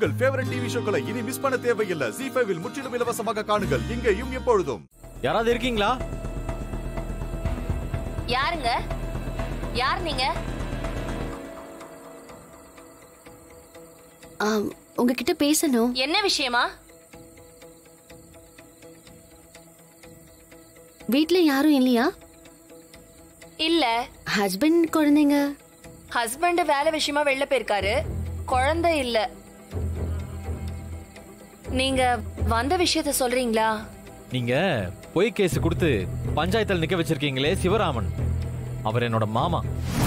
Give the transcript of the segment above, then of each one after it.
உங்கள் favourite TV ஷோக்களை இனி miss பண்ண தேவையில்லை ஜி ஃபைவில் முற்றிலும் இலவசமாக காணுங்கள் இங்கேயும் எப்பொழுதும் யாராவது இருக்கீங்களா யாருங்க யார் நீங்க ஆம், உங்ககிட்ட பேசணும் என்ன விஷயமா வீட்ல யாரும் இல்லையா இல்ல ஹஸ்பண்ட் குழந்தைங்க ஹஸ்பண்ட் வேலை விஷயமா வெளில போயிருக்காரு குழந்தை இல்ல நீங்க வந்த விஷயத்த சொல்றீங்களா நீங்க பொய் கேஸ் கொடுத்து பஞ்சாயத்துல நிக்க வச்சிருக்கீங்களே சிவராமன் அவர் என்னோட மாமா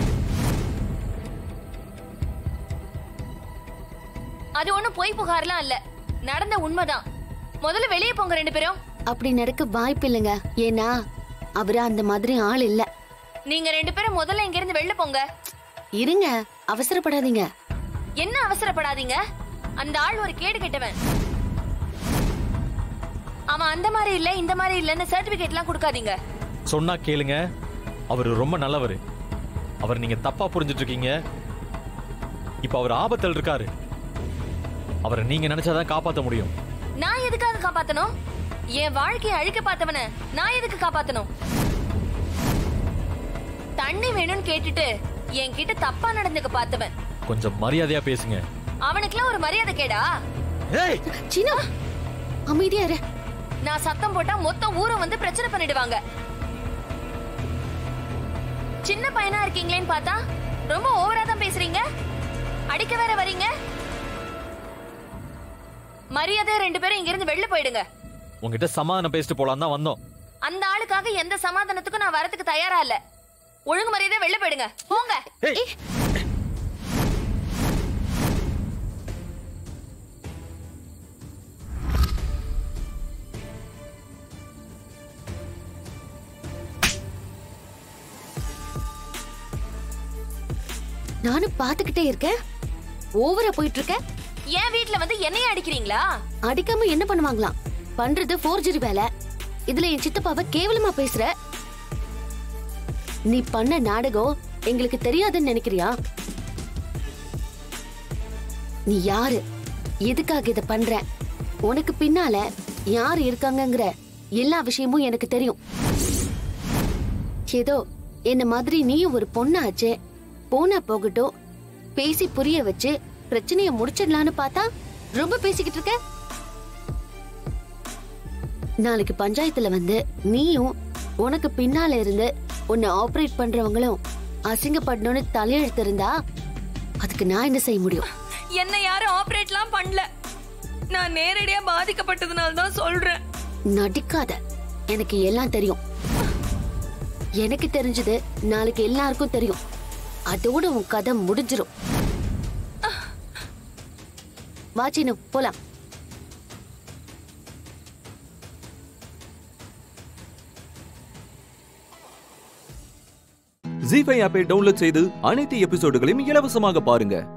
அது ஒண்ணும் பொய் புகார்லாம் இல்ல நடந்த உண்மைதான் முதல்ல வெளியே போங்க ரெண்டு பேரும் அப்படி நடக்க வாய்ப்பு இல்லைங்க ஏன்னா அவரு அந்த மாதிரி ஆள் இல்ல நீங்க ரெண்டு பேரும் முதல்ல இங்க இருந்து வெளில போங்க இருங்க அவசரப்படாதீங்க என்ன அவசரப்படாதீங்க அந்த ஆள் ஒரு கேடு கெட்டவன் அவன் அந்த மாதிரி இல்ல இந்த மாதிரி இல்லன்னு சர்டிபிகேட் எல்லாம் கொடுக்காதீங்க சொன்னா கேளுங்க அவர் ரொம்ப நல்லவர் அவர் நீங்க தப்பா புரிஞ்சிட்டு இருக்கீங்க இப்ப அவர் ஆபத்தில் இருக்காரு அவரை நீங்க நினைச்சாதான் காப்பாத்த முடியும் நான் எதுக்காக காப்பாத்தணும் என் வாழ்க்கையை அழிக்க பார்த்தவன நான் எதுக்கு காப்பாத்தணும் தண்ணி வேணும்னு கேட்டுட்டு என்கிட்ட தப்பா நடந்துக்க பார்த்தவன் கொஞ்சம் மரியாதையா பேசுங்க அவனுக்குலாம் ஒரு மரியாதை கேடா ஏய் சீனா அமைதியா இரு நான் சத்தம் போட்டா மொத்த ஊரும் வந்து பிரச்சனை பண்ணிடுவாங்க சின்ன பையனா இருக்கீங்களேன்னு பார்த்தா ரொம்ப ஓவரா தான் பேசுறீங்க அடிக்க வேற வரீங்க மரியாதை ரெண்டு பேரும் இங்க இருந்து வெளில போயிடுங்க உங்ககிட்ட சமாதானம் பேசிட்டு போலாம் தான் வந்தோம் அந்த ஆளுக்காக எந்த சமாதானத்துக்கும் நான் வரதுக்கு தயாரா இல்ல ஒழுங்கு மரியாதை வெளில போயிடுங்க போங்க ஏய் நானும் பாத்துக்கிட்டே இருக்கேன் ஓவரா போயிட்டு இருக்க என் வீட்ல வந்து என்னைய அடிக்கிறீங்களா அடிக்காம என்ன பண்ணுவாங்களாம் பண்றது ஃபோர்ஜரி வேலை இதுல என் சித்தப்பாவை கேவலமா பேசுற நீ பண்ண நாடகம் எங்களுக்கு தெரியாதுன்னு நினைக்கிறியா நீ யாரு எதுக்காக இத பண்ற உனக்கு பின்னால யார் இருக்காங்கங்கிற எல்லா விஷயமும் எனக்கு தெரியும் ஏதோ என்ன மாதிரி நீயும் ஒரு பொண்ணாச்சே போனா போகட்டும் பேசி புரிய வச்சு பிரச்சனைய முடிச்சிடலான்னு பார்த்தா ரொம்ப பேசிக்கிட்டு இருக்க நாளைக்கு பஞ்சாயத்துல வந்து நீயும் உனக்கு பின்னால இருந்து உன்னை ஆபரேட் பண்றவங்களும் அசிங்கப்படணும்னு தலையெழுத்து இருந்தா அதுக்கு நான் என்ன செய்ய முடியும் என்ன யாரும் ஆபரேட்லாம் பண்ணல நான் நேரடியா பாதிக்கப்பட்டதுனால தான் சொல்றேன் நடிக்காத எனக்கு எல்லாம் தெரியும் எனக்கு தெரிஞ்சது நாளைக்கு எல்லாருக்கும் தெரியும் அதோட உன் கதை முடிஞ்சிரும் வாச்சினு போலாம் ஜி ஃபைவ் ஆப்பை டவுன்லோட் செய்து அனைத்து எபிசோடுகளையும் இலவசமாக பாருங்க